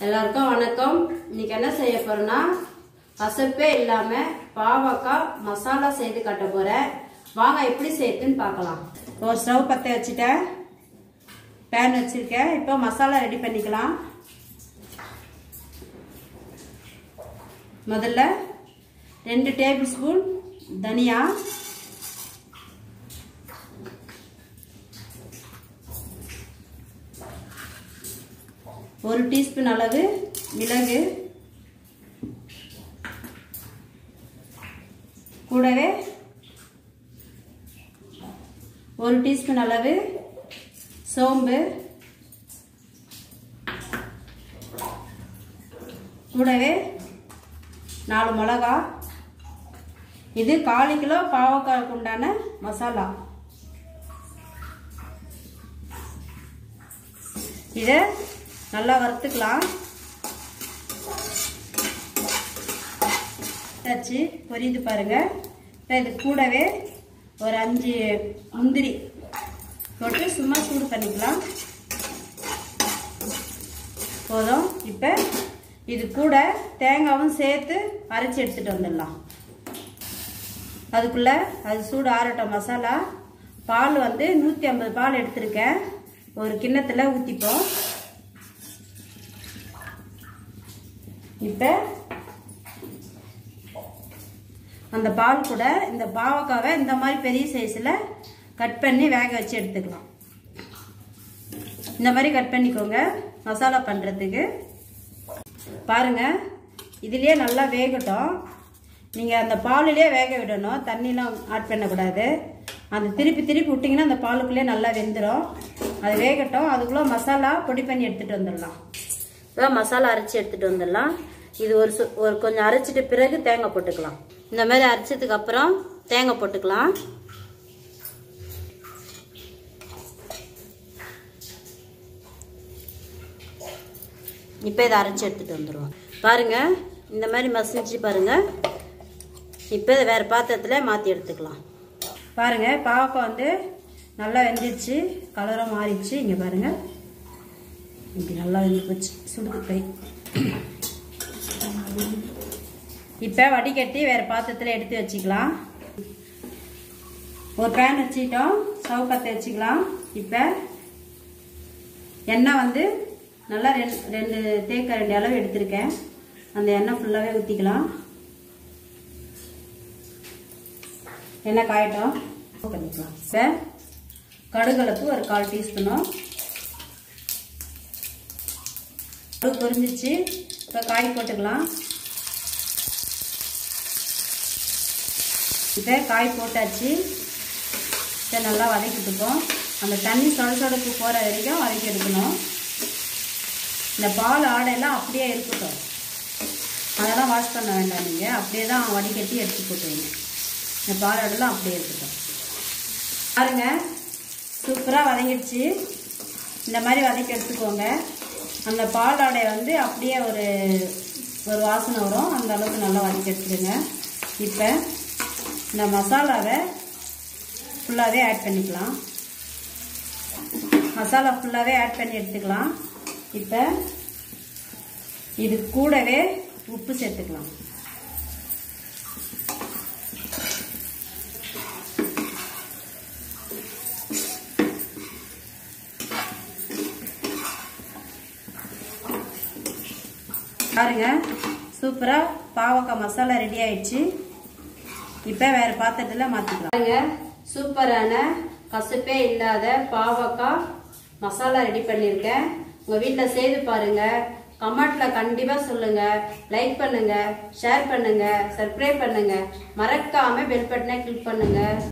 எல்லாருக்கும் வணக்கம் இன்னைக்கு என்ன செய்ய போறேன்னா கசப்பே இல்லாம பாவக்காய் மசாலா செய்து காட்ட போறேன் வாங்க எப்படி செய்யுதுன்னு பார்க்கலாம் ஒரு ஸ்டவ் பற்ற வச்சுட்டேன் பேன் வச்சிருக்கேன் இப்போ மசாலா ரெடி பண்ணிக்கலாம் முதல்ல ரெண்டு டேபிள் ஸ்பூன் தனியா ஒரு டீஸ்பூன் அளவு மிளகு கூடவே ஒரு டீஸ்பூன் அளவு சோம்பு கூடவே நாலு மிளகா இது கால் கிலோ பாவக்காய்க்கு உண்டான மசாலா இதை நல்லா வறுத்துக்கலாம் வச்சு பொரியுது பாருங்க இப்போ இது கூடவே ஒரு அஞ்சு முந்திரி போட்டு சும்மா சூடு பண்ணிக்கலாம் போதும் இப்போ இது கூட தேங்காவும் சேர்த்து அரைச்சி எடுத்துட்டு வந்துடலாம் அதுக்குள்ள அது சூடு ஆறட்டும் மசாலா பால் வந்து நூற்றி ஐம்பது பால் எடுத்திருக்கேன் ஒரு கிண்ணத்தில் ஊற்றிப்போம் இப்போ அந்த பால் கூட இந்த பாவக்காவை இந்த மாதிரி பெரிய சைஸில் கட் பண்ணி வேக வச்சு எடுத்துக்கலாம் இந்த மாதிரி கட் பண்ணிக்கோங்க மசாலா பண்ணுறதுக்கு பாருங்க இதுலேயே நல்லா வேகட்டும் நீங்கள் அந்த பாலிலே வேக விடணும் தண்ணிலாம் ஆட் பண்ணக்கூடாது அந்த திருப்பி திருப்பி விட்டிங்கன்னா அந்த பாலுக்குள்ளே நல்லா வெந்துடும் அது வேகட்டும் அதுக்குள்ளே மசாலா பொடி பண்ணி எடுத்துகிட்டு வந்துடலாம் இப்போ மசாலா அரைச்சி எடுத்துகிட்டு வந்துடலாம் இது ஒரு சு ஒரு கொஞ்சம் அரைச்சிட்டு பிறகு தேங்காய் போட்டுக்கலாம் இந்த மாதிரி அரைச்சதுக்கு அப்புறம் தேங்காய் போட்டுக்கலாம் இப்போ இதை அரைச்சி எடுத்துகிட்டு வந்துடுவோம் பாருங்கள் இந்த மாதிரி மசிச்சு பாருங்கள் இப்போ இதை வேறு பாத்திரத்தில் மாற்றி எடுத்துக்கலாம் பாருங்கள் பாவக்காய் வந்து நல்லா வெந்துருச்சு கலரும் மாறிடுச்சு இங்கே பாருங்கள் இப்படி நல்லா வெந்து போச்சு சுடுது கை இப்போ வடிகட்டி வேறு பாத்திரத்தில் எடுத்து வச்சுக்கலாம் ஒரு பேன் வச்சுக்கிட்டோம் ஸ்டவ் பற்ற வச்சுக்கலாம் இப்போ எண்ணெய் வந்து நல்லா ரெண்டு ரெண்டு தேக்க ரெண்டு அளவு எடுத்திருக்கேன் அந்த எண்ணெய் ஃபுல்லாகவே ஊற்றிக்கலாம் எண்ணெய் காயட்டும் பண்ணிக்கலாம் இப்போ கடுகலப்பு ஒரு கால் டீஸ்பூனும் கடுகு பொரிஞ்சிச்சு இப்போ காய் போட்டுக்கலாம் இப்போ காய் போட்டாச்சு இதை நல்லா வதக்கிட்டுப்போம் அந்த தண்ணி சொட சொடப்பு போகிற வரைக்கும் வதக்கி எடுக்கணும் இந்த பால் ஆடையெல்லாம் அப்படியே இருக்கட்டும் அதெல்லாம் வாஷ் பண்ண வேண்டாம் நீங்கள் அப்படியே தான் வடிகட்டி எடுத்து போட்டுருங்க இந்த பால் ஆடையெல்லாம் அப்படியே இருக்கட்டும் பாருங்க சூப்பராக வதங்கிடுச்சு இந்த மாதிரி வதக்கி எடுத்துக்கோங்க அந்த பால் ஆடை வந்து அப்படியே ஒரு ஒரு வாசனை வரும் அந்த அளவுக்கு நல்லா வதக்கி எடுத்துருங்க இப்போ இந்த மசாலாவை ஃபுல்லாகவே ஆட் பண்ணிக்கலாம் மசாலா ஃபுல்லாகவே ஆட் பண்ணி எடுத்துக்கலாம் இப்போ இது கூடவே உப்பு சேர்த்துக்கலாம் பாருங்க சூப்பராக பாவக்காய் மசாலா ரெடி ஆயிடுச்சு இப்போ வேறு பாத்திரத்தில் மாற்றிக்கலாம் பாருங்க சூப்பரான கசப்பே இல்லாத பாவக்காய் மசாலா ரெடி பண்ணியிருக்கேன் உங்கள் வீட்டில் செய்து பாருங்க கமெண்ட்ல கண்டிப்பாக சொல்லுங்க லைக் பண்ணுங்க ஷேர் பண்ணுங்க சப்ஸ்கிரைப் பண்ணுங்க மறக்காம பெல் பட்டனை கிளிக் பண்ணுங்க